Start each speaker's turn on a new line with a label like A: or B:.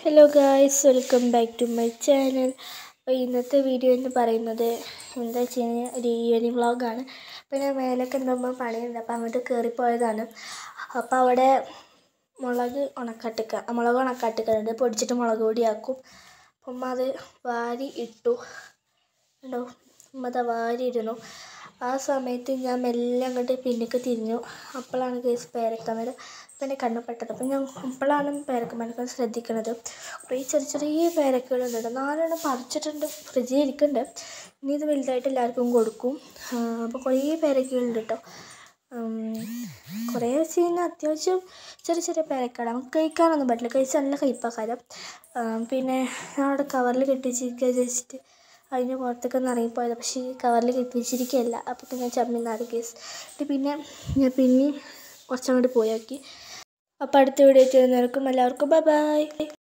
A: hello guys welcome back to my channel അപ്പോൾ ഇന്നത്തെ video എന്ന് പറയുന്നത് എന്താ വെച്ച് കഴിഞ്ഞാൽ ഒരു ഈവനിങ് വ്ളോഗാണ് അപ്പോൾ ഞാൻ മേലൊക്കെ എന്തുമ്പോൾ പണിയുണ്ട് അപ്പോൾ അങ്ങോട്ട് കയറിപ്പോയതാണ് അപ്പോൾ അവിടെ മുളക് ഉണക്കട്ടിക്ക മുളക് ഉണക്കട്ടിക്കുന്നുണ്ട് പൊടിച്ചിട്ട് മുളക് പൊടിയാക്കും അപ്പം ഉമ്മ അത് വാരി ഇട്ടു ഉണ്ടോ ഉമ്മ അത് വാരി ഇടുന്നു ആ സമയത്ത് ഞാൻ മെല്ലെ അങ്ങോട്ട് പിന്നിക്ക് തിരിഞ്ഞു അപ്പോഴാണ് കേസ് പേരക്കമരം അപ്പം എൻ്റെ കണ്ണ് പെട്ടത് അപ്പം ഞാൻ അപ്പോഴാണ് പേരക്കമരക്കം ശ്രദ്ധിക്കണത് കുറേ ചെറിയ ചെറിയ പേരക്കകളുണ്ട് കേട്ടോ നാലെണ്ണം പറിച്ചിട്ടുണ്ട് ഫ്രിഡ്ജിൽ ഇരിക്കുന്നുണ്ട് ഇനി ഇത് വലുതായിട്ട് എല്ലാവർക്കും കൊടുക്കും അപ്പോൾ കുറേ പേരക്കകളുണ്ട് കേട്ടോ കുറേ വെച്ച് കഴിഞ്ഞാൽ അത്യാവശ്യം ചെറിയ ചെറിയ പേരക്കകളാണ് നമുക്ക് കഴിക്കാനൊന്നും പറ്റില്ല കഴിച്ചാൽ നല്ല കയ്പ്പാക്കാരം പിന്നെ ഞാൻ അവിടെ കവറിൽ കെട്ടിച്ചിരിക്കുക വെച്ചിട്ട് അതിന് പുറത്തേക്ക് ഒന്ന് ഇറങ്ങിപ്പോയത് പക്ഷേ ഈ കവറിൽ കെട്ടിച്ചിരിക്കുകയല്ല അപ്പോൾ ഞാൻ ചമ്മി നാല് കേസ് എന്നിട്ട് പിന്നെ ഞാൻ പിന്നെ കുറച്ചങ്ങോട്ട് പോയി നോക്കി അപ്പോൾ അടുത്ത വീഡിയോ ചെയ്യുന്നവർക്കും എല്ലാവർക്കും ബൈ ബൈ